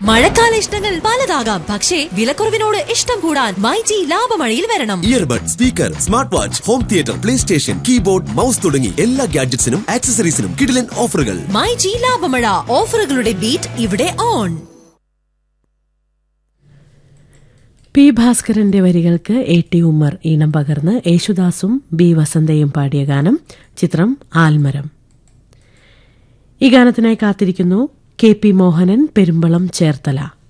മഴക്കാല ഇഷ്ടങ്ങൾ പലതാകാം പക്ഷേ വിലക്കുറവിനോട് ഇഷ്ടം കൂടാൻ മൈജി ലാഭമഴയിൽ വരണം earbud speaker smart watch home theatre play station keyboard mouse തുടങ്ങി എല്ലാ ഗാഡ്ജറ്റ്സിനും ആക്സസറീസിനും കിടിലൻ ഓഫറുകൾ മൈജി ലാഭമഴ ഓഫറുകളുടെ ബീറ്റ് ഇവിടെ ഓൺ പി ഭാസ്കരന്റെ വരികൾക്ക് എ ടി ഉമ്മർ ഈണം പകർന്ന് യേശുദാസും ബി വസന്തയും പാടിയ ഗാനം ചിത്രം ആൽമരം ഈ ഗാനത്തിനായി കാത്തിരിക്കുന്നു കെ പി മോഹനൻ പെരുമ്പളം ചേർത്തല